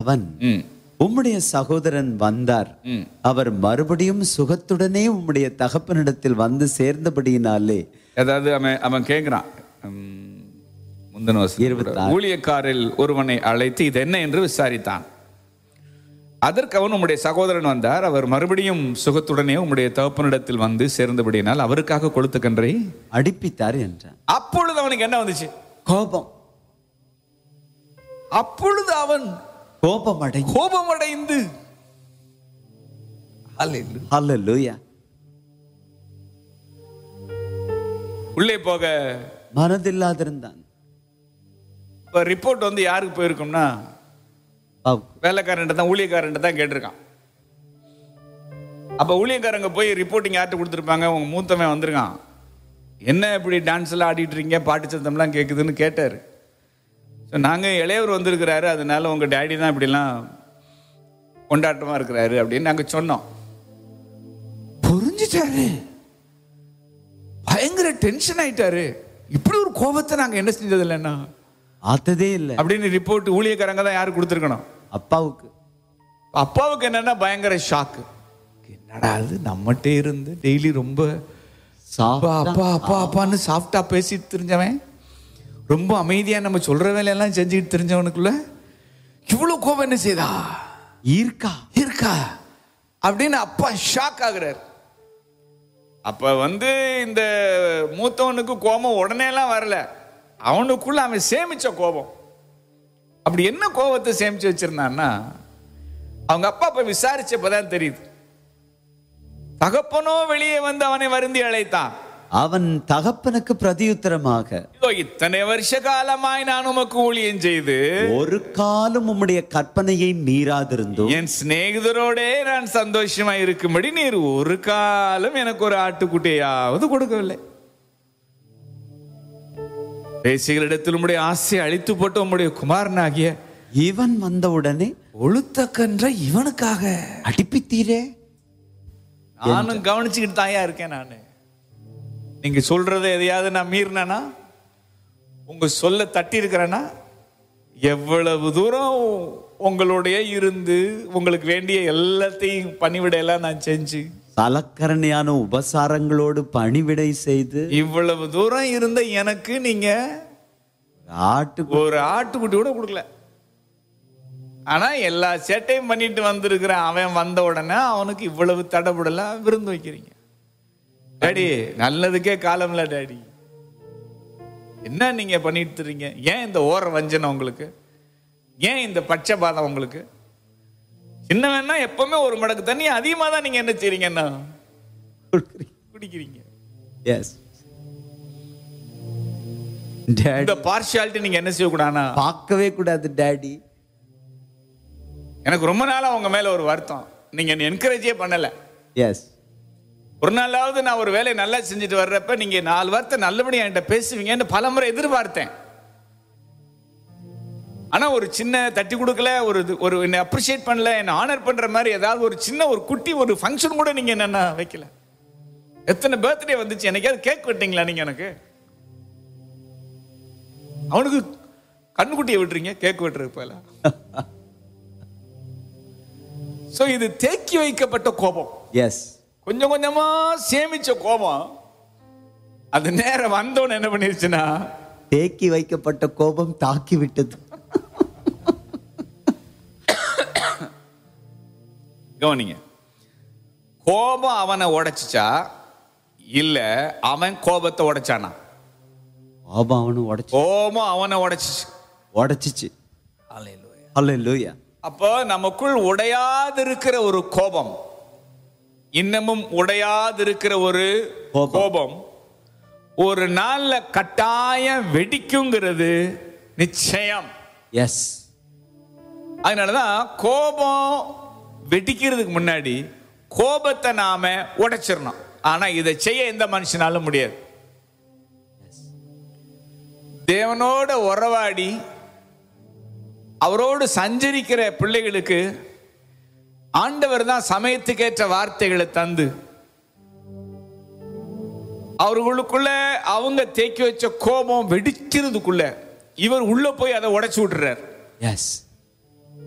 அவன் ம் உம்முடைய சகோதரன் வந்தார் ம் அவர் மறுபடியும் சுகத்துடனே உம்முடைய தகப்பனிடத்தில் வந்து சேர்ந்தபடியினாலே அதாவது அவன் அவன் கேட்குறான் முந்தின வசனம் இருபத்தி கூட. ஊழியக்காரில் ஒருவனை அழைத்து இது என்ன என்று விசாரித்தான் அதற்கு அவன் உம்முடைய சகோதரன் வந்தார் அவர் மறுபடியும் சுகத்துடனே உம்முடைய தகப்பனிடத்தில் வந்து சேர்ந்தபடியினால் அவருக்காக கொளுத்த கன்றை அடிப்பித்தார் என்றான் அப்பொழுது அவனுக்கு என்ன வந்துச்சு கோபம் அப்பொழுது அவன் கோபம் அடை கோபமடைந்து ஹalleluya உள்ளே போக மனதில்லாதிருந்தான் இப்போ ரிப்போர்ட் வந்து யாருக்கு போயிருக்கும்னா பாவுக்கு. வேலைக்காரன்ட்ட தான் ஊழியக்காரன்ட்ட தான் கேட்டிருக்கான் அப்போ ஊழியக்காரங்க போய் ரிப்போர்ட்டிங் யார்கிட்ட கொடுத்துருப்பாங்க உங்க மூத்தவன் வந்திருக்கான் என்ன இப்படி டான்ஸ் எல்லாம் ஆடிட்டு இருக்கீங்க பாட்டு சத்தம்லாம் கேட்குதுன்னு கேட்டார் ஸோ நாங்கள் இளையவர் வந்திருக்கிறாரு அதனால உங்கள் டேடி தான் இப்படிலாம் கொண்டாட்டமாக இருக்கிறாரு அப்படின்னு நாங்கள் சொன்னோம் புரிஞ்சிட்டாரு பயங்கர டென்ஷன் ஆயிட்டாரு இப்படி ஒரு கோபத்தை நாங்கள் என்ன செஞ்சது இல்லைன்னா ஆத்ததே இல்லை அப்படின்னு ரிப்போர்ட் ஊழியக்காரங்க தான் யாரு கொடுத்துருக்கணும் அப்பாவுக்கு அப்பாவுக்கு என்னன்னா பயங்கர ஷாக்கு என்னடா அது நம்மகிட்ட இருந்து டெய்லி ரொம்ப அப்பா அப்பா அப்பா அப்பான்னு சாஃப்டா பேசிட்டு தெரிஞ்சவன் ரொம்ப அமைதியா நம்ம சொல்ற வேலையெல்லாம் செஞ்சுக்கிட்டு தெரிஞ்சவனுக்குள்ள இவ்வளவு கோபம் என்ன செய்தா ஈர்க்கா இருக்கா அப்படின்னு அப்பா ஷாக் ஆகுறாரு அப்ப வந்து இந்த மூத்தவனுக்கு கோபம் உடனே எல்லாம் வரல அவனுக்குள்ள அவன் சேமிச்ச கோபம் அப்படி என்ன கோபத்தை சேமிச்சு வச்சிருந்தான்னா அவங்க அப்பா போய் விசாரிச்சப்பதான் தெரியுது தகப்பனோ வெளியே வந்து அவனை வருந்தி அழைத்தான் அவன் தகப்பனுக்கு பிரதியுத்தரமாக இதோ இத்தனை வருஷ காலமாய் நான் உமக்கு ஊழியம் செய்து ஒரு காலம் உம்முடைய கற்பனையை மீறாதிருந்தோம் என் சிநேகிதரோடே நான் சந்தோஷமா இருக்கும்படி நீர் ஒரு காலம் எனக்கு ஒரு ஆட்டுக்குட்டியாவது கொடுக்கவில்லை பேசுகளிடத்தில் உம்முடைய ஆசையை அழித்து போட்டு உம்முடைய குமாரனாகிய இவன் வந்தவுடனே ஒழுத்தக்கன்ற இவனுக்காக அடிப்பித்தீரே நானும் கவனிச்சுக்கிட்டு தாயா இருக்கேன் நான் நீங்க சொல்றத எதையாவது நான் மீறினேனா உங்க சொல்ல தட்டி இருக்கிறேன்னா எவ்வளவு தூரம் உங்களுடைய இருந்து உங்களுக்கு வேண்டிய எல்லாத்தையும் பணிவிட எல்லாம் நான் செஞ்சு சலக்கரணையான உபசாரங்களோடு பணிவிடை செய்து இவ்வளவு தூரம் இருந்த எனக்கு நீங்க ஆட்டு ஒரு ஆட்டுக்குட்டி கூட கொடுக்கல ஆனா எல்லா சேட்டையும் பண்ணிட்டு வந்திருக்கிற அவன் வந்த உடனே அவனுக்கு இவ்வளவு தடபுடல விருந்து வைக்கிறீங்க டாடி நல்லதுக்கே காலம் இல்ல டாடி என்ன நீங்க பண்ணிட்டு இருக்கீங்க ஏன் இந்த ஓர வஞ்சனை உங்களுக்கு ஏன் இந்த பட்சபாதம் உங்களுக்கு சின்னவன்னா எப்பவுமே ஒரு மடக்கு தண்ணி அதிகமா தான் நீங்க என்ன செய்றீங்கன்னா குடிக்கிறீங்க எஸ் டேடி இந்த பார்ஷியாலிட்டி நீங்க என்ன செய்யக்கூடாதுன்னா பார்க்கவே கூடாது டேடி எனக்கு ரொம்ப நாளா உங்க மேல ஒரு வருத்தம் நீங்க என்கரேஜே பண்ணல எஸ் ஒரு நாளாவது நான் ஒரு வேலையை நல்லா செஞ்சுட்டு வர்றப்ப நீங்க நாலு வார்த்தை நல்லபடியா என்கிட்ட பேசுவீங்கன்னு பலமுறை எதிர்பார்த்தேன் ஆனா ஒரு சின்ன தட்டி கொடுக்கல ஒரு இது- ஒரு என்னை அப்ரிஷியேட் பண்ணல என்னை ஆனர் பண்ற மாதிரி ஏதாவது ஒரு சின்ன ஒரு குட்டி ஒரு ஃபங்க்ஷன் கூட நீங்க என்னென்ன வைக்கல எத்தனை பர்த்டே வந்துச்சு எனக்காவது கேக் வெட்டிங்களா நீங்க எனக்கு அவனுக்கு கண்ணுக்குட்டியை விட்டுறீங்க கேக் வெட்டுறது போல சோ இது தேக்கி வைக்கப்பட்ட கோபம் எஸ் கொஞ்சம் கொஞ்சமா சேமிச்ச கோபம் அது நேரம் வந்தோன்னு என்ன பண்ணிருச்சுன்னா தேக்கி வைக்கப்பட்ட கோபம் தாக்கி விட்டது கவனிங்க கோபம் அவனை உடைச்சிச்சா இல்ல அவன் கோபத்தை உடைச்சானா கோபம் அவனு உடைச்சு கோபம் அவனை உடைச்சிச்சு உடைச்சிச்சு அல்லேலூயா அப்போ நமக்குள் உடையாதிருக்கிற ஒரு கோபம் இன்னமும் உடையாதிருக்கிற ஒரு கோபம். கோபம் ஒரு நாள்ல கட்டாயம் வெடிக்குங்கிறது நிச்சயம் எஸ் அதனாலதான் கோபம் வெடிக்கிறதுக்கு முன்னாடி கோபத்தை நாம உடைச்சிடணும் ஆனா இதை செய்ய எந்த மனுஷனாலும் முடியாது தேவனோட உறவாடி அவரோடு சஞ்சரிக்கிற பிள்ளைகளுக்கு ஆண்டவர் தான் சமயத்துக்கேற்ற வார்த்தைகளை தந்து அவர்களுக்குள்ள அவங்க தேக்கி வச்ச கோபம் வெடிக்கிறதுக்குள்ள இவர் உள்ள போய் அதை உடைச்சு விட்டுறார் எஸ்